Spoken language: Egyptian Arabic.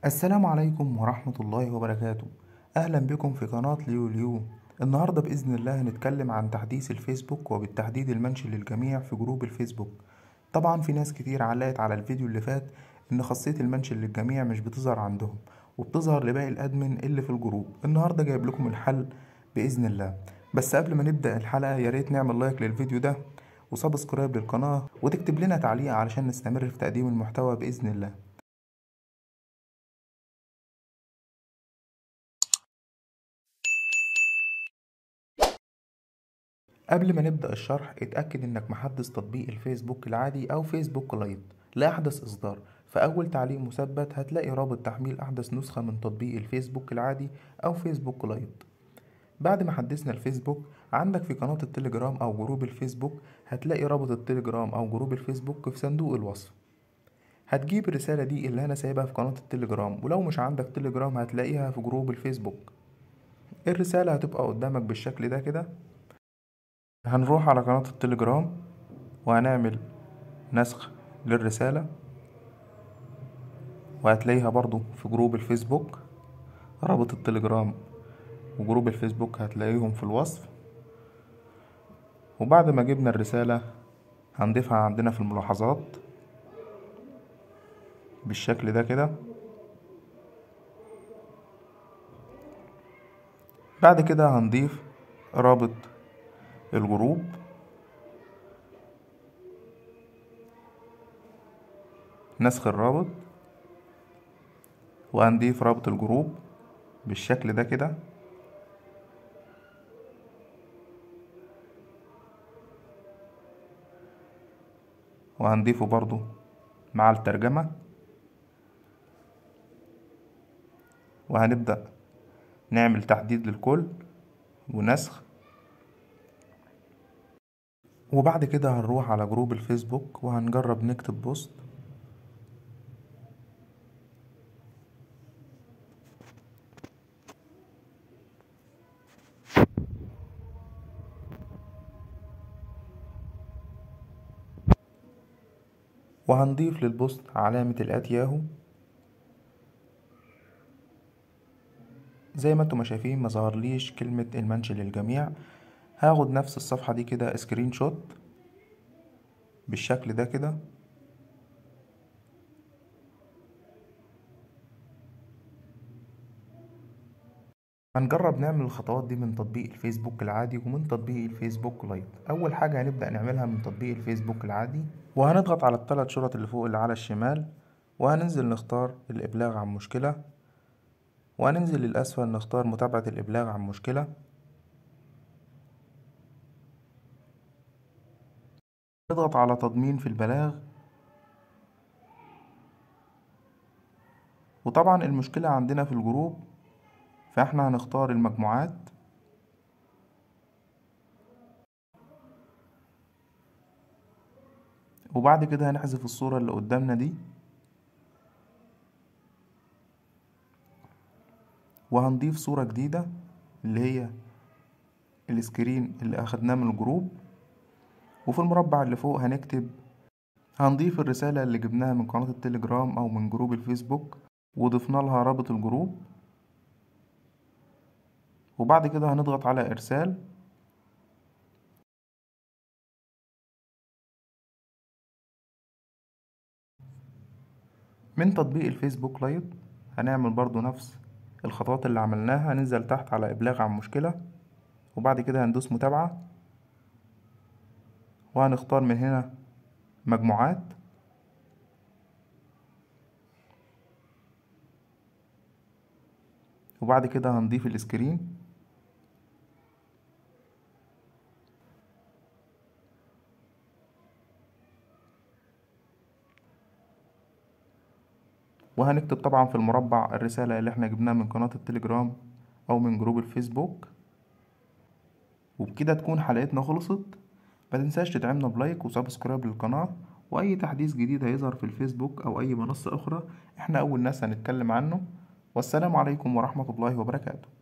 السلام عليكم ورحمة الله وبركاته أهلا بكم في قناة ليو ليو النهاردة بإذن الله هنتكلم عن تحديث الفيسبوك وبالتحديد المنشن للجميع في جروب الفيسبوك طبعا في ناس كتير علقت على الفيديو اللي فات إن خاصية المنشن للجميع مش بتظهر عندهم وبتظهر لباقي الأدمن اللي في الجروب النهاردة جايب لكم الحل بإذن الله بس قبل ما نبدأ الحلقة ياريت نعمل لايك للفيديو ده وسبسكرايب للقناة وتكتب لنا تعليق علشان نستمر في تقديم المحتوى بإذن الله قبل ما نبدأ الشرح اتأكد انك محدث تطبيق الفيسبوك العادي او فيسبوك لايت لأحدث اصدار في اول تعليق مثبت هتلاقي رابط تحميل احدث نسخة من تطبيق الفيسبوك العادي او فيسبوك لايت بعد ما حدثنا الفيسبوك عندك في قناة التليجرام او جروب الفيسبوك هتلاقي رابط التليجرام او جروب الفيسبوك في صندوق الوصف هتجيب الرسالة دي اللي انا سايبها في قناة التليجرام ولو مش عندك تليجرام هتلاقيها في جروب الفيسبوك الرسالة هتبقى قدامك بالشكل ده كده هنروح على قناة التليجرام وهنعمل نسخ للرسالة وهتلاقيها برضو في جروب الفيسبوك رابط التليجرام وجروب الفيسبوك هتلاقيهم في الوصف وبعد ما جبنا الرسالة هنضيفها عندنا في الملاحظات بالشكل ده كده بعد كده هنضيف رابط الجروب نسخ الرابط وهنضيف رابط الجروب بالشكل ده كده وهنضيفه برضو مع الترجمة وهنبدأ نعمل تحديد للكل ونسخ وبعد كده هنروح على جروب الفيسبوك وهنجرب نكتب بوست وهنضيف للبوست علامة الات ياهو زي ما انتم شايفين ما ظهرليش كلمة المنشن للجميع هاخد نفس الصفحة دي كده سكرين شوت بالشكل ده كده هنجرب نعمل الخطوات دي من تطبيق الفيسبوك العادي ومن تطبيق الفيسبوك لايت اول حاجة هنبدأ نعملها من تطبيق الفيسبوك العادي وهنضغط على الثلاث شرط اللي فوق اللي على الشمال وهننزل نختار الابلاغ عن مشكلة وهننزل للأسفل نختار متابعة الإبلاغ عن مشكلة نضغط على تضمين في البلاغ وطبعا المشكلة عندنا في الجروب فاحنا هنختار المجموعات وبعد كده هنحذف الصورة اللي قدامنا دي وهنضيف صورة جديدة اللي هي السكرين اللي أخدناه من الجروب وفي المربع اللي فوق هنكتب هنضيف الرسالة اللي جبناها من قناة التليجرام أو من جروب الفيسبوك وضفنا لها رابط الجروب وبعد كده هنضغط على إرسال من تطبيق الفيسبوك لايت هنعمل برضو نفس الخطوات اللي عملناها هننزل تحت على إبلاغ عن مشكلة وبعد كده هندوس متابعة وهنختار من هنا مجموعات وبعد كده هنضيف السكرين وهنكتب طبعا في المربع الرسالة اللي احنا جبناها من قناة التليجرام او من جروب الفيسبوك وبكده تكون حلقتنا خلصت ما تنساش تدعمنا بلايك وسبسكرايب للقناة واي تحديث جديد هيظهر في الفيسبوك او اي منصة اخرى احنا اول ناس هنتكلم عنه والسلام عليكم ورحمة الله وبركاته